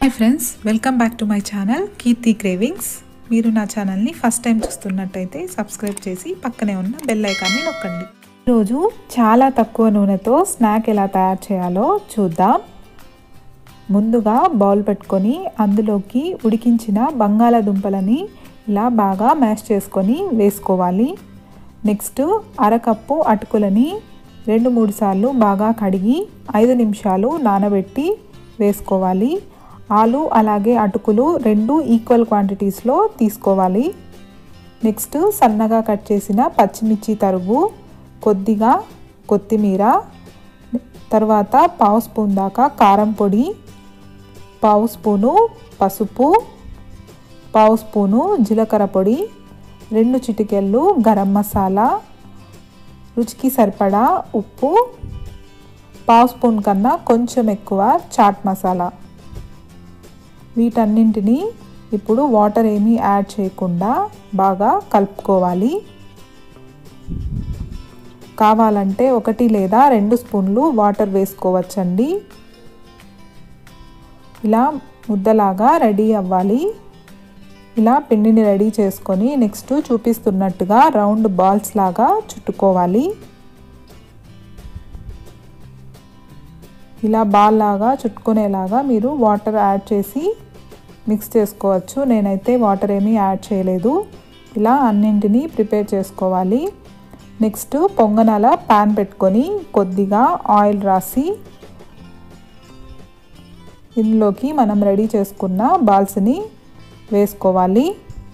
hi friends welcome back to my channel Keerthi cravings మీరు నా ఛానల్ని ఫస్ట్ టైం చూస్తున్నట్టయితే సబ్స్క్రైబ్ చేసి పక్కనే ఉన్న బెల్ ఐకాన్ని నొక్కండి ఈరోజు చాలా తక్కువ నూనెతో స్నాక్ ఎలా తయారు చేయాలో చూద్దాం ముందుగా బౌల్ పెట్టుకొని అందులోకి ఉడికించిన బంగాళాదుంపలని ఇలా బాగా మ్యాష్ చేసుకొని వేసుకోవాలి నెక్స్ట్ అరకప్పు అటుకులని రెండు మూడు సార్లు బాగా కడిగి ఐదు నిమిషాలు నానబెట్టి వేసుకోవాలి ఆలు అలాగే అటుకులు రెండు ఈక్వల్ క్వాంటిటీస్లో తీసుకోవాలి నెక్స్ట్ సన్నగా కట్ చేసిన పచ్చిమిర్చి తరుగు కొద్దిగా కొత్తిమీర తర్వాత పావు స్పూన్ దాకా కారం పొడి పావు స్పూను పసుపు పావు స్పూను జీలకర్ర పొడి రెండు చిటికెళ్ళు గరం మసాలా రుచికి సరిపడా ఉప్పు పావు స్పూన్ కన్నా కొంచెం ఎక్కువ చాట్ మసాలా వీటన్నింటినీ ఇప్పుడు వాటర్ ఏమీ యాడ్ చేయకుండా బాగా కలుపుకోవాలి కావాలంటే ఒకటి లేదా రెండు స్పూన్లు వాటర్ వేసుకోవచ్చండి ఇలా ముద్దలాగా రెడీ అవ్వాలి ఇలా పిండిని రెడీ చేసుకొని నెక్స్ట్ చూపిస్తున్నట్టుగా రౌండ్ బాల్స్ లాగా చుట్టుకోవాలి ఇలా బాల్ లాగా చుట్టుకునేలాగా మీరు వాటర్ యాడ్ చేసి మిక్స్ చేసుకోవచ్చు నేనైతే వాటర్ ఏమీ యాడ్ చేయలేదు ఇలా అన్నింటినీ ప్రిపేర్ చేసుకోవాలి నెక్స్ట్ పొంగనాల ప్యాన్ పెట్టుకొని కొద్దిగా ఆయిల్ రాసి ఇందులోకి మనం రెడీ చేసుకున్న బాల్స్ని వేసుకోవాలి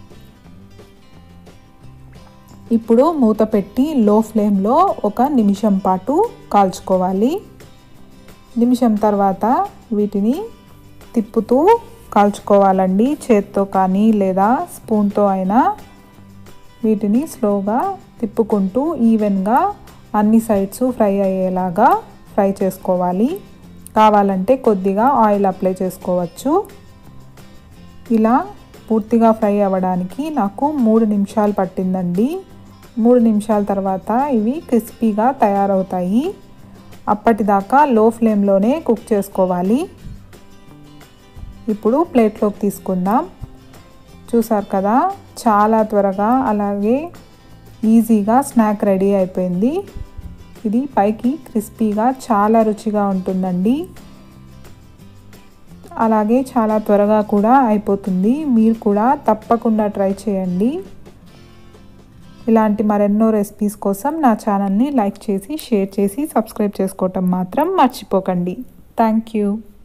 ఇప్పుడు మూత పెట్టి లో ఫ్లేమ్లో ఒక నిమిషం పాటు కాల్చుకోవాలి నిమిషం తర్వాత వీటిని తిప్పుతూ కాల్చుకోవాలండి చేత్తో కానీ లేదా స్పూన్తో అయినా వీటిని స్లోగా తిప్పుకుంటూ ఈవెన్గా అన్ని సైడ్స్ ఫ్రై అయ్యేలాగా ఫ్రై చేసుకోవాలి కావాలంటే కొద్దిగా ఆయిల్ అప్లై చేసుకోవచ్చు ఇలా పూర్తిగా ఫ్రై అవ్వడానికి నాకు మూడు నిమిషాలు పట్టిందండి మూడు నిమిషాల తర్వాత ఇవి క్రిస్పీగా తయారవుతాయి అప్పటిదాకా లో ఫ్లేమ్లోనే కుక్ చేసుకోవాలి ఇప్పుడు ప్లేట్లోకి తీసుకుందాం చూసారు కదా చాలా త్వరగా అలాగే ఈజీగా స్నాక్ రెడీ అయిపోయింది ఇది పైకి క్రిస్పీగా చాలా రుచిగా ఉంటుందండి అలాగే చాలా త్వరగా కూడా అయిపోతుంది మీరు కూడా తప్పకుండా ట్రై చేయండి ఇలాంటి మరెన్నో రెసిపీస్ కోసం నా ఛానల్ని లైక్ చేసి షేర్ చేసి సబ్స్క్రైబ్ చేసుకోవటం మాత్రం మర్చిపోకండి థ్యాంక్ యూ